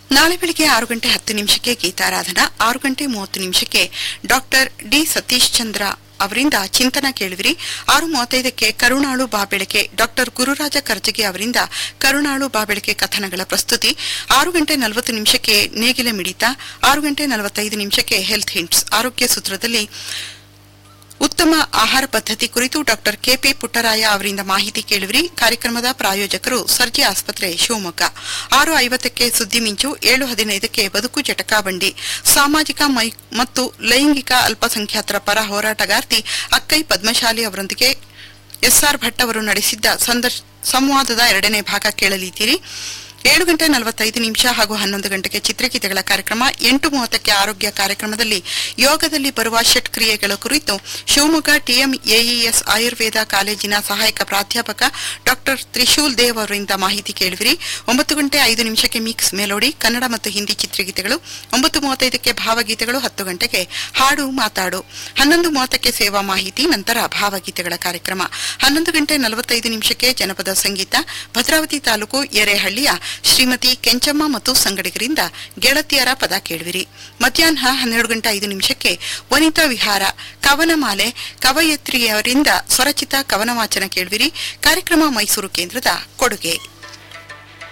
ನಾಳೆ ಬೆಳಿಗ್ಗೆ ಆರು ಗಂಟೆ ಹತ್ತು ನಿಮಿಷಕ್ಕೆ ಗೀತಾರಾಧನಾ ಆರು ಗಂಟೆ ಮೂವತ್ತು ನಿಮಿಷಕ್ಕೆ ಡಾಕ್ಟರ್ ಡಿ ಸತೀಶ್ ಚಂದ್ರ ಅವರಿಂದ ಚಿಂತನ ಕೇಳುವಿರಿ ಆರು ಮೂವತ್ತೈದಕ್ಕೆ ಕರುಣಾಳು ಬಾಬೆಳಕೆ ಡಾಕ್ಟರ್ ಗುರುರಾಜ ಕರ್ಜಗಿ ಅವರಿಂದ ಕರುಣಾಳು ಬಾಬೆಳಕೆ ಕಥನಗಳ ಪ್ರಸ್ತುತಿ ಆರು ಗಂಟೆ ನಲವತ್ತು ನಿಮಿಷಕ್ಕೆ ನೇಗಿಲ ಮಿಡಿತ ಆರು ಗಂಟೆ ನಲವತ್ತೈದು ನಿಮಿಷಕ್ಕೆ ಹೆಲ್ತ್ ಹಿಂಟ್ಸ್ ಆರೋಗ್ಯ ಸೂತ್ರದಲ್ಲಿ ಉತ್ತಮ ಆಹಾರ ಪದ್ಧತಿ ಕುರಿತು ಡಾಕ್ಟರ್ ಕೆಪಿ ಪುಟ್ಟರಾಯ ಅವರಿಂದ ಮಾಹಿತಿ ಕೇಳುವಿರಿ ಕಾರ್ಯಕ್ರಮದ ಪ್ರಾಯೋಜಕರು ಸರ್ಜಿ ಆಸ್ಪತ್ರೆ ಶಿವಮೊಗ್ಗ ಆರು ಐವತ್ತಕ್ಕೆ ಸುದ್ದಿ ಮಿಂಚು ಏಳು ಹದಿನೈದಕ್ಕೆ ಬದುಕು ಜಟಕಾ ಬಂಡಿ ಸಾಮಾಜಿಕ ಮೈ- ಮತ್ತು ಲೈಂಗಿಕ ಅಲ್ಪಸಂಖ್ಯಾತರ ಪರ ಹೋರಾಟಗಾರ್ತಿ ಅಕ್ಕೈ ಪದ್ಮಶಾಲಿ ಅವರೊಂದಿಗೆ ಎಸ್ಆರ್ ಭಟ್ ಅವರು ನಡೆಸಿದ್ದ ಸಂದರ್ಶ ಸಂವಾದದ ಎರಡನೇ ಭಾಗ ಕೇಳಲಿದ್ದೀರಿ ಏಳು ಗಂಟೆ ನಲವತ್ತೈದು ನಿಮಿಷ ಹಾಗೂ ಹನ್ನೊಂದು ಗಂಟೆಗೆ ಚಿತ್ರಗೀತೆಗಳ ಕಾರ್ಯಕ್ರಮ ಎಂಟು ಮೂವತ್ತಕ್ಕೆ ಆರೋಗ್ಯ ಕಾರ್ಯಕ್ರಮದಲ್ಲಿ ಯೋಗದಲ್ಲಿ ಬರುವ ಷಟ್ಕ್ರಿಯೆಗಳ ಕುರಿತು ಶಿವಮೊಗ್ಗ ಟಿಎಂಎಇಎಸ್ ಆಯುರ್ವೇದ ಕಾಲೇಜಿನ ಸಹಾಯಕ ಪ್ರಾಧ್ಯಾಪಕ ಡಾಕ್ಟರ್ ತ್ರಿಶೂಲ್ ದೇವ್ ಅವರಿಂದ ಮಾಹಿತಿ ಕೇಳುವಿರಿ ಒಂಬತ್ತು ಗಂಟೆ ಐದು ನಿಮಿಷಕ್ಕೆ ಮಿಕ್ಸ್ ಮೆಲೋಡಿ ಕನ್ನಡ ಮತ್ತು ಹಿಂದಿ ಚಿತ್ರಗೀತೆಗಳು ಒಂಬತ್ತು ಮೂವತ್ತೈದಕ್ಕೆ ಭಾವಗೀತೆಗಳು ಹತ್ತು ಗಂಟೆಗೆ ಹಾಡು ಮಾತಾಡು ಹನ್ನೊಂದು ಮೂವತ್ತಕ್ಕೆ ಸೇವಾ ಮಾಹಿತಿ ನಂತರ ಭಾವಗೀತೆಗಳ ಕಾರ್ಯಕ್ರಮ ಹನ್ನೊಂದು ಗಂಟೆ ನಲವತ್ತೈದು ನಿಮಿಷಕ್ಕೆ ಜನಪದ ಸಂಗೀತ ಭದ್ರಾವತಿ ತಾಲೂಕು ಎರೆಹಳ್ಳಿಯ ಶ್ರೀಮತಿ ಕೆಂಚಮ್ಮ ಮತ್ತು ಸಂಗಡಿಗರಿಂದ ಗೆಳತಿಯರ ಪದ ಕೇಳುವಿರಿ ಮಧ್ಯಾಹ್ನ ಹನ್ನೆರಡು ಗಂಟೆ ಐದು ನಿಮಿಷಕ್ಕೆ ವನಿತಾ ವಿಹಾರ ಕವನಮಾಲೆ ಕವಯತ್ರಿಯವರಿಂದ ಸ್ವರಚಿತ ಕವನ ವಾಚನ ಕೇಳುವಿರಿ ಕಾರ್ಯಕ್ರಮ ಮೈಸೂರು ಕೇಂದ್ರದ ಕೊಡುಗೆ